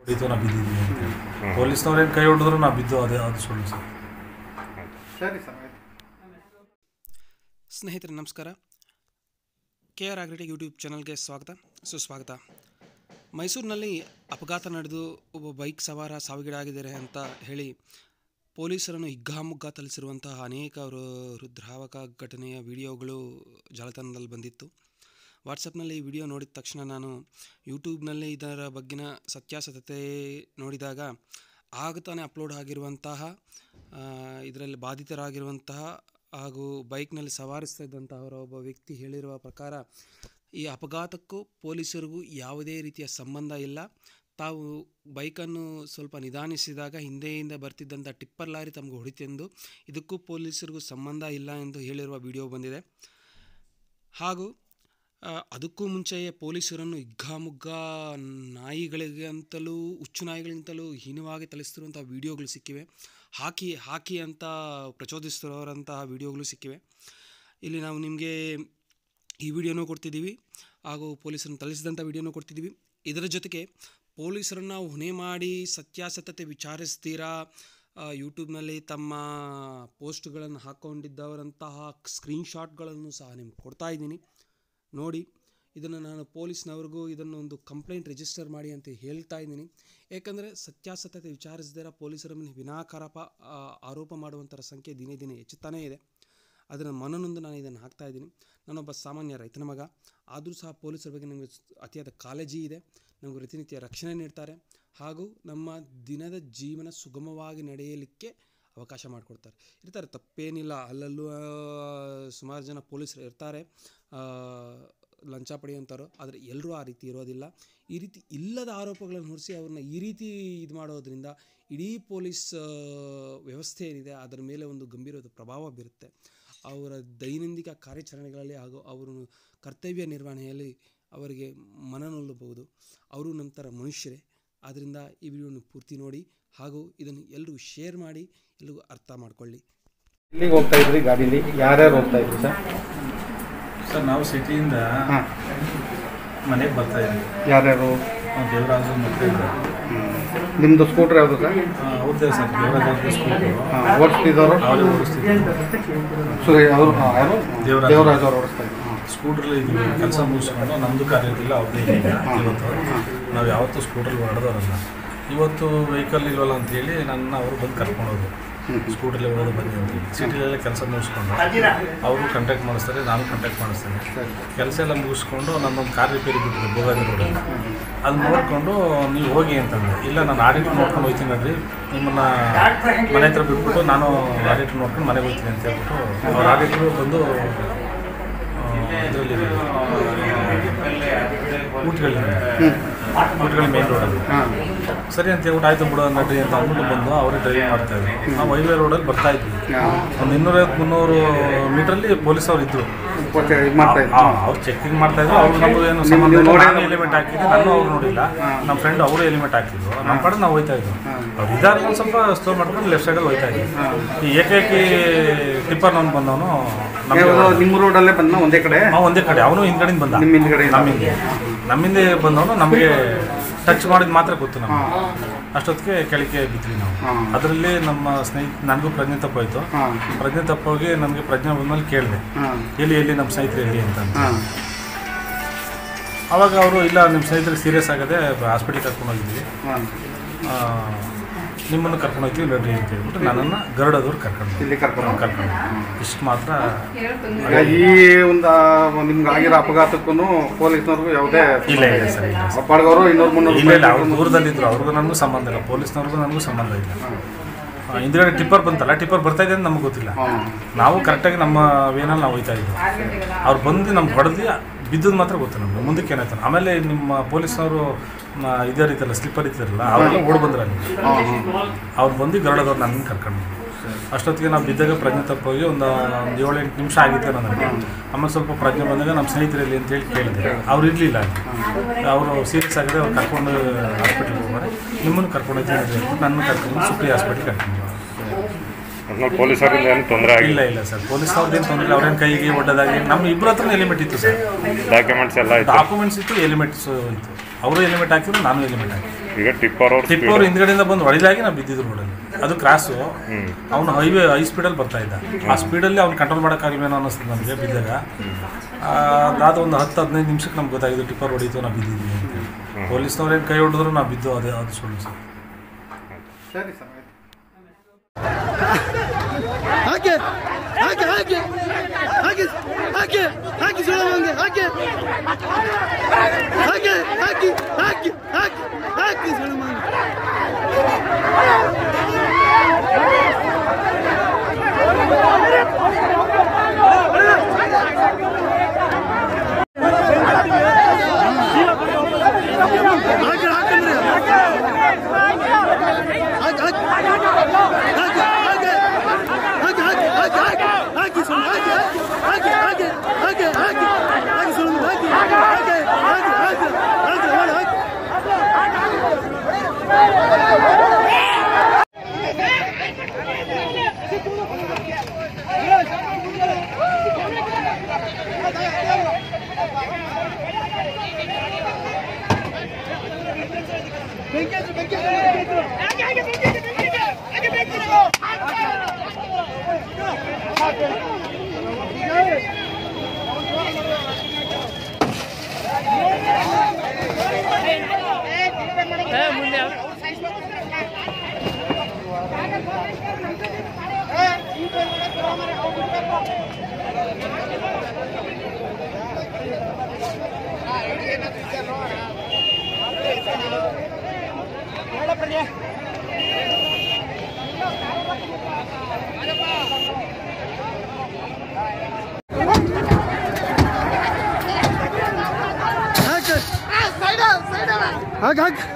ಇದು ನಾ ಬಿದ್ದಿದ್ದೀನಿ ಅಂತೇಳಿ ಪೊಲೀಸ್ನವ್ರು ಏನು ಕೈ ಹೊಡೆದ್ರು ನಾ ಬಿದ್ದು ಅದೇ ಅದು ಸುಳ್ಳು ಸರ್ ಸರಿ ಸರ್ ಆಯ್ತು ಸ್ನೇಹಿತರೆ ನಮಸ್ಕಾರ ಕೆ ಆರ್ ಆಗ್ರೆಡಿ ಯೂಟ್ಯೂಬ್ ಚಾನಲ್ಗೆ ಸ್ವಾಗತ ಸುಸ್ವಾಗತ ಮೈಸೂರಿನಲ್ಲಿ ಅಪಘಾತ ನಡೆದು ಒಬ್ಬ ಬೈಕ್ ಸವಾರ ಸಾವಿಗೀಡಾಗಿದ್ದಾರೆ ಅಂತ ಹೇಳಿ ಪೊಲೀಸರನ್ನು ಹಿಗ್ಗಾಮುಗ್ಗಾ ಥಳಿಸಿರುವಂತಹ ಅನೇಕ ರು- ರುದ್ರಾವಕ ಘಟನೆಯ ವಿಡಿಯೋಗಳು ಜಾಲತಾಣದಲ್ಲಿ ಬಂದಿತ್ತು ವಾಟ್ಸಪ್ನಲ್ಲಿ ಈ ವಿಡಿಯೋ ನೋಡಿದ ತಕ್ಷಣ ನಾನು ಯೂಟ್ಯೂಬ್ನಲ್ಲಿ ಇದರ ಬಗ್ಗಿನ ಸತ್ಯಾಸತ್ಯತೆ ನೋಡಿದಾಗ ಆಗ ತಾನೇ ಅಪ್ಲೋಡ್ ಆಗಿರುವಂತಹ ಇದರಲ್ಲಿ ಬಾಧಿತರಾಗಿರುವಂತಹ ಹಾಗೂ ಬೈಕ್ನಲ್ಲಿ ಸವಾರಿಸ್ತಾ ಇದ್ದಂತಹ ಒಬ್ಬ ವ್ಯಕ್ತಿ ಹೇಳಿರುವ ಪ್ರಕಾರ ಈ ಅಪಘಾತಕ್ಕೂ ಪೊಲೀಸರಿಗೂ ಯಾವುದೇ ರೀತಿಯ ಸಂಬಂಧ ಇಲ್ಲ ತಾವು ಬೈಕನ್ನು ಸ್ವಲ್ಪ ನಿಧಾನಿಸಿದಾಗ ಹಿಂದೆಯಿಂದ ಬರ್ತಿದ್ದಂಥ ಟಿಪ್ಪರ್ ಲಾರಿ ತಮಗೆ ಹೊಡಿತೆಂದು ಇದಕ್ಕೂ ಪೊಲೀಸರಿಗೂ ಸಂಬಂಧ ಇಲ್ಲ ಎಂದು ಹೇಳಿರುವ ವಿಡಿಯೋ ಬಂದಿದೆ ಹಾಗೂ ಆ, ಅದಕ್ಕೂ ಮುಂಚೆಯೇ ಪೊಲೀಸರನ್ನು ಹಿಗ್ಗಾಮುಗ್ಗಾ ನಾಯಿಗಳಿಗೆ ಅಂತಲೂ ಹುಚ್ಚು ನಾಯಿಗಳಿಗಿಂತಲೂ ಹೀನವಾಗಿ ಥಳಿಸ್ತಿರುವಂಥ ವಿಡಿಯೋಗಳು ಸಿಕ್ಕಿವೆ ಹಾಕಿ ಹಾಕಿ ಅಂತ ಪ್ರಚೋದಿಸ್ತಿರೋರಂತಹ ವಿಡಿಯೋಗಳು ಸಿಕ್ಕಿವೆ ಇಲ್ಲಿ ನಾವು ನಿಮಗೆ ಈ ವಿಡಿಯೋನೂ ಕೊಡ್ತಿದ್ದೀವಿ ಹಾಗೂ ಪೊಲೀಸರನ್ನು ಥಳಿಸಿದಂಥ ವಿಡಿಯೋನೂ ಕೊಡ್ತಿದ್ದೀವಿ ಇದರ ಜೊತೆಗೆ ಪೊಲೀಸರನ್ನು ಹೊಣೆ ಮಾಡಿ ಸತ್ಯಾಸತ್ಯತೆ ವಿಚಾರಿಸ್ತೀರಾ ಆ, ಯೂಟ್ಯೂಬ್ನಲ್ಲಿ ತಮ್ಮ ಪೋಸ್ಟ್ಗಳನ್ನು ಹಾಕ್ಕೊಂಡಿದ್ದವರಂತಹ ಸ್ಕ್ರೀನ್ಶಾಟ್ಗಳನ್ನು ಸಹ ನಿಮ್ಗೆ ಕೊಡ್ತಾ ಇದ್ದೀನಿ ನೋಡಿ ಇದನ್ನು ನಾನು ಪೊಲೀಸ್ನವ್ರಿಗೂ ಇದನ್ನು ಒಂದು ಕಂಪ್ಲೇಂಟ್ ರಿಜಿಸ್ಟರ್ ಮಾಡಿ ಅಂತ ಹೇಳ್ತಾ ಇದ್ದೀನಿ ಏಕೆಂದರೆ ಸತ್ಯಾಸತ್ಯತೆ ವಿಚಾರಿಸದಿರ ಪೊಲೀಸರ ಮೇಲೆ ವಿನಾಕಾರಪ ಆ, ಆರೋಪ ಮಾಡುವಂಥರ ಸಂಖ್ಯೆ ದಿನೇ ದಿನೇ ಹೆಚ್ಚುತ್ತಾನೇ ಇದೆ ಅದರ ಮನನೊಂದು ನಾನು ಇದನ್ನು ಹಾಕ್ತಾ ಇದ್ದೀನಿ ನಾನೊಬ್ಬ ಸಾಮಾನ್ಯ ರೈತನ ಮಗ ಆದರೂ ಸಹ ಪೊಲೀಸರ ಬಗ್ಗೆ ನಮಗೆ ಅತಿಯಾದ ಕಾಳಜಿ ಇದೆ ನಮಗೆ ಪ್ರತಿನಿತ್ಯ ರಕ್ಷಣೆ ನೀಡ್ತಾರೆ ಹಾಗೂ ನಮ್ಮ ದಿನದ ಜೀವನ ಸುಗಮವಾಗಿ ನಡೆಯಲಿಕ್ಕೆ ಅವಕಾಶ ಮಾಡಿಕೊಡ್ತಾರೆ ಇರ್ತಾರೆ ತಪ್ಪೇನಿಲ್ಲ ಅಲ್ಲಲ್ಲೂ ಆ, ಸುಮಾರು ಜನ ಪೊಲೀಸರು ಇರ್ತಾರೆ ಆ, ಲಂಚ ಪಡೆಯುವಂಥವ್ರು ಆದರೆ ಎಲ್ಲರೂ ಆ ರೀತಿ ಇರೋದಿಲ್ಲ ಈ ರೀತಿ ಇಲ್ಲದ ಆರೋಪಗಳನ್ನು ಹೊರಿಸಿ ಅವ್ರನ್ನ ಈ ರೀತಿ ಇದು ಮಾಡೋದ್ರಿಂದ ಇಡೀ ಪೊಲೀಸ್ ಆ, ವ್ಯವಸ್ಥೆ ಏನಿದೆ ಅದರ ಮೇಲೆ ಒಂದು ಗಂಭೀರವಾದ ಪ್ರಭಾವ ಬೀರುತ್ತೆ ಅವರ ದೈನಂದಿನ ಕಾರ್ಯಾಚರಣೆಗಳಲ್ಲಿ ಹಾಗೂ ಅವರು ಕರ್ತವ್ಯ ನಿರ್ವಹಣೆಯಲ್ಲಿ ಅವರಿಗೆ ಮನನೊಲ್ಲಬಹುದು ಅವರು ನಂತರ ಮನುಷ್ಯರೇ ಆದ್ದರಿಂದ ಈ ವಿಡಿಯೋನ ಪೂರ್ತಿ ನೋಡಿ ಹಾಗೂ ಇದನ್ನು ಎಲ್ಲರಿಗೂ ಶೇರ್ ಮಾಡಿ ಎಲ್ರಿಗೂ ಅರ್ಥ ಮಾಡ್ಕೊಳ್ಳಿ ಎಲ್ಲಿಗೆ ಹೋಗ್ತಾ ಇದ್ರಿ ಗಾಡೀಲಿ ಯಾರ್ಯಾರು ಹೋಗ್ತಾ ಇದ್ರಿ ಸರ್ ಸರ್ ನಾವು ಸಿಟಿಯಿಂದ ಹಾಂ ಮನೆಗೆ ಬರ್ತಾ ಇದ್ವಿ ಯಾರ್ಯಾರು ನಾವು ದೇವರಾಜು ಮತ್ತೆ ನಿಮ್ಮದು ಸ್ಕೂಟ್ರ್ ಯಾವುದು ಸರ್ ಅವ್ರದ್ದೇ ಸರ್ ದೇವರಾಜ್ ಅವ್ರದ್ದು ಸ್ಕೂಟು ಹಾಂ ಓಡಿಸ್ತಿದ್ದವರು ಅವರೇ ಓಡಿಸ್ತಿದ್ರು ಸುರೇ ಅವರು ಯಾರು ದೇವರಾಜ್. ದೇವರಾಜ್ ಅವರು ಓಡಿಸ್ತಾ ಇದ್ರು ಹಾಂ ಸ್ಕೂಟ್ರಲ್ಲಿ ಇದ್ವಿ ಕೆಲಸ ಮುಗಿಸ್ಕೊಂಡು ನಮ್ಮದು ಕಾರ್ಯದಿಲ್ಲ ಅವ್ರದ್ದೇ ಈಗ ಇವತ್ತು ನಾವು ಯಾವತ್ತೂ ಸ್ಕೂಟ್ರಲ್ಲಿ ಹೊಡೆದವರಲ್ಲ ಇವತ್ತು ವೆಹಿಕಲ್ ಇಲ್ವಲ್ಲ ಅಂತೇಳಿ ನನ್ನ ಅವರು ಬಂದು ಕರ್ಕೊಂಡೋದ್ರು ಸ್ಕೂಟ್ರಲ್ಲಿ ಹೋಗೋದು ಬನ್ನಿ ಅಂತೇಳಿ ಸಿಟಿಲಲ್ಲೇ ಕೆಲಸ ಮುಗಿಸ್ಕೊಂಡು ಅವರು ಕಾಂಟ್ಯಾಕ್ಟ್ ಮಾಡಿಸ್ತಾರೆ ನಾನು ಕಾಂಟ್ಯಾಕ್ಟ್ ಮಾಡಿಸ್ತೇನೆ ಸರಿ ಕೆಲಸ ಎಲ್ಲ ಮುಗಿಸ್ಕೊಂಡು ನನ್ನೊಂದು ಕಾರ್ ರಿಪೇರಿ ಬಿಟ್ಟಿದೆ ಭೋಗಾದಿ ರೋಡಲ್ಲಿ ಅದು ನೋಡಿಕೊಂಡು ನೀವು ಹೋಗಿ ಅಂತಂದೆ ಇಲ್ಲ ನಾನು ಆಡಿಟ್ ನೋಡ್ಕೊಂಡು ಹೋಗ್ತೀನಿ ನೋಡ್ರಿ ನಿಮ್ಮನ್ನ ಮನೆ ಹತ್ರ ಬಿಟ್ಬಿಟ್ಟು ನಾನು ಆಡಿಟ್ ನೋಡ್ಕೊಂಡು ಮನೆಗೆ ಹೋಗ್ತೀನಿ ಅಂತ ಹೇಳ್ಬಿಟ್ಟು ಅವ್ರ ಆಡಿಟ್ರು ಬಂದು ಇದರಲ್ಲಿ ಊಟಗಳಲ್ಲಿ ಊಟಗಳಿ ಮೇನ್ ರೋಡಲ್ಲಿ ಹಾಂ ಸರಿ ಅಂತ ಹೇಳ್ಬಿಟ್ಟು ಆಯ್ತು ಬಿಡು ನಡ್ರಿ ಅಂತ ಅಂದ್ಬಿಟ್ಟು ಬಂದು ಅವರೇ ಡ್ರೈವಿಂಗ್ ಮಾಡ್ತಾ ಇದ್ರು ನಾವು ಹೈವೇ ರೋಡಲ್ಲಿ ಬರ್ತಾ ಇದ್ವಿ ಒಂದು ಇನ್ನೂರೈವತ್ತು ಮುನ್ನೂರು ಮೀಟ್ರಲ್ಲಿ ಪೊಲೀಸ್ ಅವ್ರು ಇದ್ರು ಮತ್ತೆ ಇದು ಮಾಡ್ತಾ ಇದ್ರು ಅವ್ರು ಚೆಕಿಂಗ್ ಮಾಡ್ತಾ ಇದ್ರು ಅವ್ರು ನಮ್ಗೆ ಏನು ನೀವು ಸಂಬಂಧ ಇಲ್ಲ. ನೋಡಿ ನಾನು ಎಲಿಮೆಂಟ್ ಹಾಕಿದ್ದೆ ನಾನು ಅವ್ರು ನೋಡಿಲ್ಲ ನಮ್ಮ ಫ್ರೆಂಡ್ ಅವರು ಎಲಿಮೆಂಟ್ ಹಾಕಿದ್ರು ನಮ್ಮ ಕಡೆ ನಾವು ಹೋಯ್ತಾ ಇದ್ವು ಅವ್ರು ಇದಾದ್ರೆ ಒಂದು ಸ್ವಲ್ಪ ಸ್ಲೋ ಮಾಡ್ಕೊಂಡು ಲೆಫ್ಟ್ ಸೈಡಲ್ಲಿ ಹೋಯ್ತಾ ಇದ್ವಿ ಈ ಏಕೈಕಿ ಟಿಪ್ಪರ್ ನಾನು ಬಂದವನು ನಮಗೆ ಯಾವ್ದು ನಿಮ್ಮ ರೋಡಲ್ಲೇ ಬಂದ ಒಂದೇ ಕಡೆ ಅವ ಒಂದೇ ಕಡೆ ಅವನು ಹಿಂದ್ಗಡೆಯಿಂದ ಬಂದ ನಿಮ್ಮ ಹಿಂದ್ಗಡೆ ನಮ್ಮಿಂದ ನಮ್ಮಿಂದ ಬಂದವನು ನಮಗೆ ಟಚ್ ಮಾಡಿದ್ ಮಾತ್ರ ಗೊತ್ತು ನಮಗೆ ಹಾಂ ಅಷ್ಟೊತ್ತಿಗೆ ಕೆಳಗೆ ಬಿದ್ವಿ ನಾವು ಹಾಂ ಅದರಲ್ಲಿ ನಮ್ಮ ಸ್ನೇಹಿತ ನನಗೂ ಪ್ರಜ್ಞೆ ತಪ್ಪಾಯ್ತು ಹಾಂ ಪ್ರಜ್ಞೆ ತಪ್ಪೋಗಿ ನನಗೆ ಪ್ರಜ್ಞೆ ಬಂದ್ಮೇಲೆ ಕೇಳಿದೆ ಹಾಂ ಎಲ್ಲಿ ಎಲ್ಲಿ ನಮ್ಮ ಸ್ನೇಹಿತರು ಎಲ್ಲಿ ಅಂತ ಹಾಂ ಅವಾಗ ಅವರು ಇಲ್ಲ ನಿಮ್ಮ ಸ್ನೇಹಿತರಿಗೆ ಸೀರಿಯಸ್ ಆಗದೆ ಹಾಸ್ಪಿಟ್ಲಿಗೆ ಕರ್ಕೊಂಡು ಹೋಗಿದ್ವಿ ಹಾಂ ಆ, ನಿಮ್ಮನ್ನು ಕರ್ಕೊಂಡು ಹೋಗ್ತೀವಿ ನಡ್ರಿ ಅಂತ ಹೇಳ್ಬಿಟ್ಟು ನನ್ನನ್ನು ಗರುಡದವ್ರು ಕರ್ಕೊಂಡು ಇಲ್ಲಿ ಕರ್ಕೊಂಡು ಹೋಗಿ. ಕರ್ಕೊಂಡು ಇಷ್ಟು ಮಾತ್ರ ಈಗ ಈ ಒಂದು ನಿಮ್ಗೆ ಆಗಿರೋ ಅಪಘಾತಕ್ಕೂ ಪೊಲೀಸ್ನವ್ರಿಗೂ ಯಾವುದೇ ಇಲ್ಲ ಇಲ್ಲ ಸರ್ ಇಲ್ಲ ಸರ್. ಅಪ್ಪಾಡ್ಗವರು ಇನ್ನೂರು ಮುನ್ನೂರು ಇಲ್ಲ ಇಲ್ಲ ಅವ್ರು ದೂರದಲ್ಲಿದ್ದರು ಅವ್ರಿಗೂ ನನಗೂ ಸಂಬಂಧ ಇಲ್ಲ ಪೊಲೀಸ್ನವ್ರಿಗೂ ನನಗೂ ಸಂಬಂಧ ಇಲ್ಲ ಆ, ಹಿಂದ್ಗಡೆ ಟಿಪ್ಪರ್ ಬಂತಲ್ಲ ಟಿಪ್ಪರ್ ಬರ್ತಾ ಇದೆ ಅಂತ ನಮ್ಗೆ ಗೊತ್ತಿಲ್ಲ ಹಾಂ ನಾವು ಕರೆಕ್ಟಾಗಿ ನಮ್ಮ ವೇನಲ್ಲಿ ನಾವು ಹೋಯ್ತಾ ಇದ್ವಿ ಅವ್ರು ಬಂದು ನಮ್ಗೆ ಹೊಡೆದು ಬಿದ್ದದ್ದು ಮಾತ್ರ ಗೊತ್ತು ನಮ್ಗೆ ಮುಂದಕ್ಕೆ ಏನಾಯ್ತು ಆಮೇಲೆ ನಿಮ್ಮ ಪೊಲೀಸ್ನವರು ಮ, ಇದೇ ರೀತಿಯಲ್ಲ ಸ್ಲಿಪ್ಪರ್ ಇರ್ತಾರಲ್ಲ ಅವರೆಲ್ಲ ಓಡ್ ಬಂದ್ರು ಅಲ್ಲಿ ಅವ್ರು ಬಂದು ಗರುಡದವ್ರು ನನ್ನ ಕರ್ಕೊಂಡು ಬಂದ್ರು. ಅಷ್ಟೊತ್ತಿಗೆ ನಾವು ಬಿದ್ದಾಗ ಪ್ರಜ್ಞೆ ತಪ್ಪೋಗಿ ಒಂದು ಒಂದು ಏಳು ಎಂಟು ನಿಮಿಷ ಆಗಿತ್ತು ನನಗೆ ಆಮೇಲೆ ಸ್ವಲ್ಪ ಪ್ರಜ್ಞೆ ಬಂದಾಗ ನಮ್ಮ ಸ್ನೇಹಿತರಲ್ಲಿ ಅಂತೇಳಿ ಕೇಳಿದೆ ಅವ್ರು ಇರಲಿಲ್ಲ ಅಲ್ಲಿ ಅವರು ಸೀರಿಯಸ್ ಆಗಿದೆ ಅವ್ರು ಕರ್ಕೊಂಡು ಹಾಸ್ಪಿಟ್ಲಿಗೆ ಹೋಗ್ತಾರೆ ನಿಮ್ಮನ್ನು ಕರ್ಕೊಂಡು ಹೋಗ್ತೀನಿ ಅಂತ ಹೇಳ್ಬಿಟ್ಟು ನನ್ನ ಕರ್ಕೊಂಡು ಸುಪ್ರಿ ಹಾಸ್ಪಿಟ್ಲಿಗೆ ಕರ್ಕೊಂಡು ಒಟ್ನಲ್ಲಿ ಪೊಲೀಸರಿಂದ ಏನು ತೊಂದರೆ ಆಗಿಲ್ಲ ಇಲ್ಲ ಇಲ್ಲ ಸರ್ ಪೊಲೀಸ್ ಅವ್ರದ್ದೇನು ತೊಂದರೆ ಇಲ್ಲ ಅವ್ರೇನು ಕೈಗೆ ಒಡ್ಡದಾಗಿ ನಮ್ಮ ಇಬ್ಬರ ಹತ್ರ ಹೆಲಿಮೆಟ್ ಇತ್ತು ಸರ್ ಡಾಕ್ಯುಮೆಂಟ್ಸ್ ಎಲ್ಲ ಇತ್ತು ಡಾಕ್ಯುಮೆಂಟ್ಸ್ ಇತ್ತು ಹೆಲಿಮೆಟ್ಸ್ ಇತ್ತು ಅವರು ಹೆಲಿಮೆಟ್ ಹಾಕಿದ್ರು ನಾನು ಹೆಲಿಮೆಟ್ ಹಾಕಿದ್ದೆ ಈಗ ಟಿಪ್ಪರ್ ಅವ್ರ ಟಿಪ್ಪು ಅವ್ರು ಹಿಂದ್ಗಡೆಯಿಂದ ಬಂದು ಹೊಡೆದಾಗಿ ನಾವು ಬಿದ್ದಿದ್ದು ರೋಡಲ್ಲಿ ಅದು ಕ್ರಾಸು ಅವನು ಹೈವೇ ಹೈ ಸ್ಪೀಡಲ್ಲಿ ಬರ್ತಾ ಇದ್ದ ಆ ಸ್ಪೀಡಲ್ಲಿ ಅವ್ನು ಕಂಟ್ರೋಲ್ ಮಾಡೋಕ್ಕಾಗಲ್ವೇನೋ ಅನ್ನಿಸ್ತು ನಮಗೆ ಬಿದ್ದಾಗ ಆ, ಅದಾದ ಒಂದು ಹತ್ತು ಹದಿನೈದು ನಿಮಿಷಕ್ಕೆ ನಮ್ಗೆ ಗೊತ್ತಾಗಿದ್ದು ಟಿಪ್ಪರ್ ಹೊಡೀತು ನಾವು ಬಿದ್ದಿದ್ವಿ ಅಂತ ಪೊಲೀಸ್ನವ್ರೇನು ಕೈ ಹೊಡೆದ್ರು ನಾವು ಬಿದ್ದು ಅದೇ ಅದು ಸುಳ್ಳು ಸರ್ ಸರಿ ಸರ್ ಆಯ್ತು ಹಾಗೆ ಹಾಗೆ ಹಾಗೆ ಹಾಗೆ ಹಾಗೆ ಹಾಗೆ ಸುಳವಂಗೆ ಹಾಗೆ ಹಾಗೆ ಹಾಕಿ ಹಾಕಿ ಹಾಕಿ ಹಾಕಿ ಸುಳವಂಗೆ ಹಾಗೆ ಹಾಕಂದ್ರೆ ಹಾಗೆ ಹಾಗೆ ಹಾಗೆ ಹಾಗೆ ಹಾಗೆ ಹಾಗೆ ಹಾಗೆ ಹಾಗೆ ಹಾಗೆ ಸುಳ್ಳು ಹಾಗೆ ಹಾಗೆ ಹಾಗೆ ಹಾಗೆ ಹಾಗೆ ಹಾಗೆ ಸುಳ್ಳು ಹಾಗೆ ಹಾಗೆ ಹಾಗೆ ಹಾಗೆ ಹಾಗೆ ಹಾಗೆ ಹಾಗೆ ಹಾಗೆ ಹಾಗೆ ಹಾಗೆ